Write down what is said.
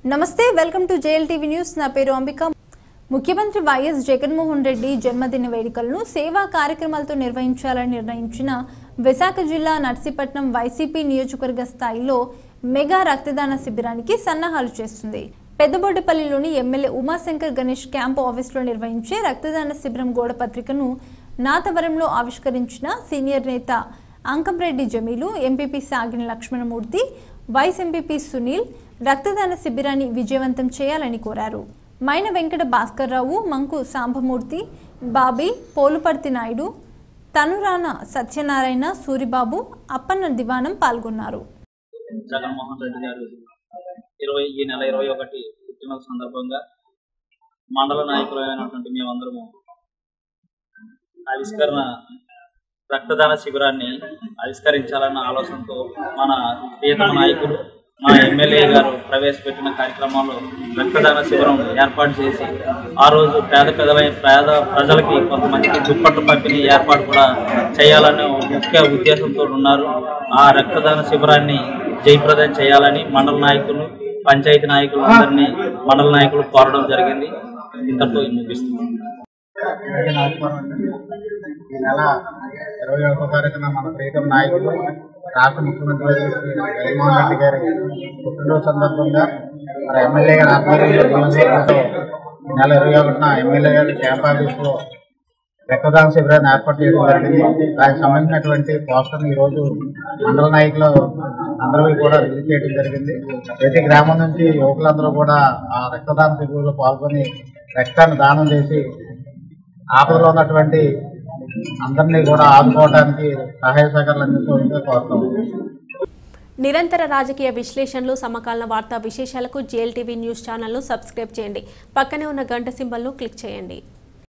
నమస్తే welcome to JL TV news నా పేరు అంబిక ముఖ్యమంత్రి వైఎస్ జగన్మోహన్ రెడ్డి జన్మదిన వేడుకలను సేవా కార్యక్రమాలతో నిర్వహించాలని నిర్ణయించిన విశాఖ జిల్లా నర్సీపట్నం వైసీపీ నియోజకవర్గ స్థాయిలో మెగా రక్తదాన శిబిరానికి సన్నాహాలు చేస్తుంది పెద్దబొడ్డపల్లిలోని ఎమ్మెల్యే ఉమాశంకర్ గణేష్ క్యాంపు ఆఫీసులో నిర్వహించే రక్తదాన శిబిరం గోడ పత్రికను నాతవరంలో ఆవిష్కరించిన సీనియర్ నేత అంకంరెడ్డి జమీలు ఎంపీపీ సాగిన లక్ష్మణమూర్తి వైస్ ఎంపీపీ సునీల్ రక్తదాన శిబిరాన్ని విజయవంతం చేయాలని కోరారు మైన వెంకట భాస్కర్రావు మంకు సాంబమూర్తి బాబీ పోలుపర్తి నాయుడు తనురాన సత్యనారాయణ సూరిబాబు అప్పన్న దివానం పాల్గొన్నారు జగన్మోహన్ రెడ్డి గారు ఇరవై ఈ నెల ఇరవై ఒకటి పుట్టిన సందర్భంగా మండల నాయకులైనటువంటి మేమందరము ఆవిష్కరణ రక్తదాన శిబిరాన్ని ఆవిష్కరించాలన్న ఆలోచనతో మన ప్రియతమ నాయకులు మా ఎమ్మెల్యే గారు ప్రవేశపెట్టిన కార్యక్రమంలో రక్తదాన శిబిరం ఏర్పాటు చేసి ఆ రోజు పేద పెదలైన పేద ప్రజలకి కొంతమందికి దుప్పట్ల పంపిణీ ఏర్పాటు కూడా చేయాలనే ఒక ముఖ్య ఉద్దేశంతో ఉన్నారు ఆ రక్తదాన శిబిరాన్ని జయప్రదం చేయాలని మండల నాయకులు పంచాయతీ నాయకులు అందరినీ మండల నాయకులు కోరడం జరిగింది ఇంతతో ముగిస్తున్నాం అలాగే నమస్కారం అండి ఈ నెల ఇరవై ఒకటో తారీఖున మన ప్రీతం నాయకులు రాష్ట్ర ముఖ్యమంత్రి శ్రీ జగన్మోహన్ రెడ్డి గారి పుట్టినరోజు సందర్భంగా మన ఎమ్మెల్యే గారి ఆధ్వర్యంలో నియోజకవర్గంలో ఈ నెల ఇరవై ఒకటిన ఎమ్మెల్యే గారి క్యాంప్ ఆఫీస్లో రక్తదాన శిబిరాన్ని ఏర్పాటు చేయడం జరిగింది దానికి సంబంధించినటువంటి పోస్టర్ని ఈరోజు మండల నాయకులు అందరూ కూడా రిలీజ్ చేయడం జరిగింది ప్రతి గ్రామం నుంచి యువకులందరూ కూడా ఆ రక్తదాన శిబిరంలో పాల్గొని రక్తాన్ని దానం చేసి ఆపదలో ఉన్నటువంటి అందరినీ కూడా ఆదుకోవడానికి సహాయ సహకారాలు అందించవలసిందిగా కోరుతాం నిరంతర రాజకీయ విశ్లేషణలు సమకాలీన వార్తా విశేషాలకు జేఎల్ టీవీ న్యూస్ ఛానల్ను సబ్స్క్రైబ్ చేయండి పక్కనే ఉన్న గంట సింబల్ను క్లిక్ చేయండి